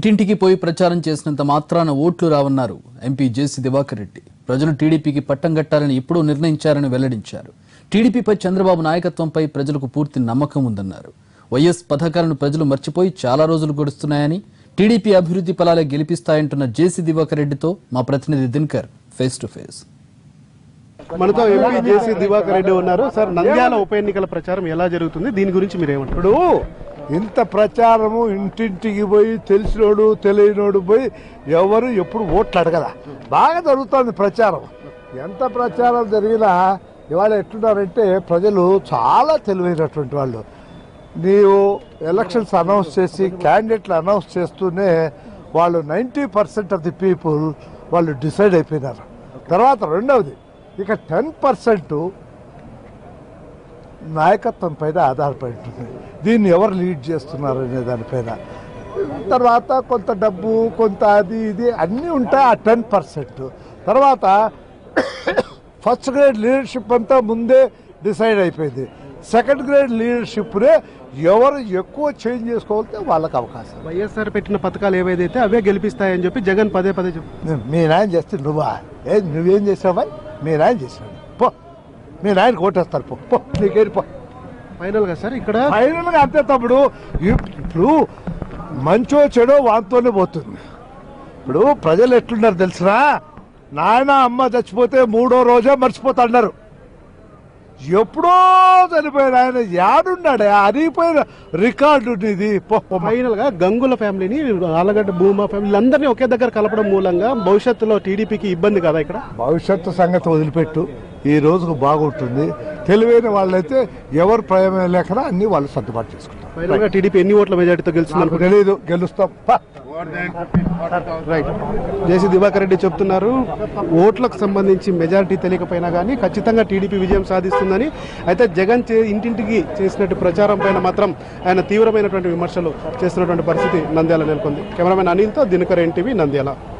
ఇంటింటికి పోయి ప్రచారం చేసినంత మాత్రాన ఓట్లు రావన్నారు ఎంపీ జేసీ దివాకర్ రెడ్డి ప్రజలు టీడీపీకి పట్టం కట్టాలని ఎప్పుడూ నిర్ణయించారని వెల్లడించారు టీడీపీపై చంద్రబాబు నాయకత్వంపై ప్రజలకు పూర్తి నమ్మకం ఉందన్నారు వైఎస్ పథకాలను ప్రజలు మర్చిపోయి చాలా రోజులు గడుస్తున్నాయని టీడీపీ అభివృద్ధి ఫలాలే గెలిపిస్తాయంటున్న జేసీ దివాకర్ రెడ్డితో మా ప్రతినిధి దినకర్ ఫేస్ టు ఫేస్ మనతో ఎంపీ జేసీ దివాకర్ రెడ్డి ఉన్నారు సార్ నంద్యాల ఉప ఎన్నికల ప్రచారం ఎలా జరుగుతుంది దీని గురించి మీరు ఏమంటారు ఇప్పుడు ఇంత ప్రచారము ఇంటింటికి పోయి తెలిసినోడు తెలియనోడు పోయి ఎవరు ఎప్పుడు ఓట్లు అడగల బాగా జరుగుతుంది ప్రచారం ఎంత ప్రచారం జరిగినా ఇవాళ ఎట్లున్నారంటే ప్రజలు చాలా తెలివైనటువంటి వాళ్ళు నీవు ఎలక్షన్స్ అనౌన్స్ చేసి క్యాండిడేట్లు అనౌన్స్ చేస్తూనే వాళ్ళు ninety percent of the people వాళ్ళు డిసైడ్ అయిపోయినారు తర్వాత రెండవది ఇక టెన్ పర్సెంట్ నాయకత్వం పైన ఆధారపడి ఉంటుంది దీన్ని ఎవరు లీడ్ చేస్తున్నారు అనే దానిపైన తర్వాత కొంత డబ్బు కొంత అది ఇది అన్నీ ఉంటాయి ఆ టెన్ పర్సెంట్ తర్వాత ఫస్ట్ గ్రేడ్ లీడర్షిప్ అంతా ముందే డిసైడ్ అయిపోయింది సెకండ్ గ్రేడ్ లీడర్షిప్నే ఎవరు ఎక్కువ చేంజ్ చేసుకోవాలంటే వాళ్ళకి అవకాశం వైఎస్ఆర్ పెట్టిన పథకాలు ఏవైతే అవే గెలిపిస్తాయని చెప్పి జగన్ పదే పదే చెప్పు మీ నాయన చేస్తే నువ్వా ఏ నువ్వేం చేసావా మీ నాయన చేసావు పో మీ నాయన కొట్టేస్తారు పో పో నీకేరి పో ఫైనల్ గా సార్ ఇక్కడ ఫైనల్ గా అంతే తప్పుడు ఇప్- ఇప్పుడు మంచో చెడో వాంతోనే పోతుంది ఇప్పుడు ప్రజలు ఎట్లున్నారు తెలిసినా నాయన అమ్మ చచ్చిపోతే మూడో రోజే మర్చిపోతాన్నారు ఎప్పుడో చనిపోయిన ఆయన యాడున్నాడే అరిగిపోయిన రికార్డు ఇది పో, పో, పో. ఫైనల్ గా గంగుల ఫ్యామిలీని ఆలగడ్డ భూమా ఫ్యామిలీ అందరినీ ఒకే దగ్గర కలపడం మూలంగా భవిష్యత్తులో టీడీపీకి ఇబ్బంది కదా ఇక్కడ భవిష్యత్తు సంగతి వదిలిపెట్టు ఈ రోజుకు బాగుంటుంది తెలివైన వాళ్ళైతే ఎవరు ప్రయోజనం లేకనా అన్ని వాళ్ళు సర్దుబాటు చేసుకుంటారు ఫైనల్ గా టీడీపీ ఎన్ని ఓట్ల మెజార్టీతో గెలుస్తుంది నాకు తెలియదు గెలుస్తాం పా. రైట్ జేసీ దివాకర్ రెడ్డి చెప్తున్నారు ఓట్లకు సంబంధించి మెజారిటీ తెలియకపోయినా కానీ ఖచ్చితంగా టీడీపీ విజయం సాధిస్తుందని అయితే జగన్ చే ఇంటింటికి చేసినట్టు ప్రచారం పైన మాత్రం ఆయన తీవ్రమైనటువంటి విమర్శలు చేస్తున్నటువంటి పరిస్థితి నంద్యాల నెలకొంది కెమెరామెన్ అనిల్తో దినకర్ ఎన్టీవీ నంద్యాల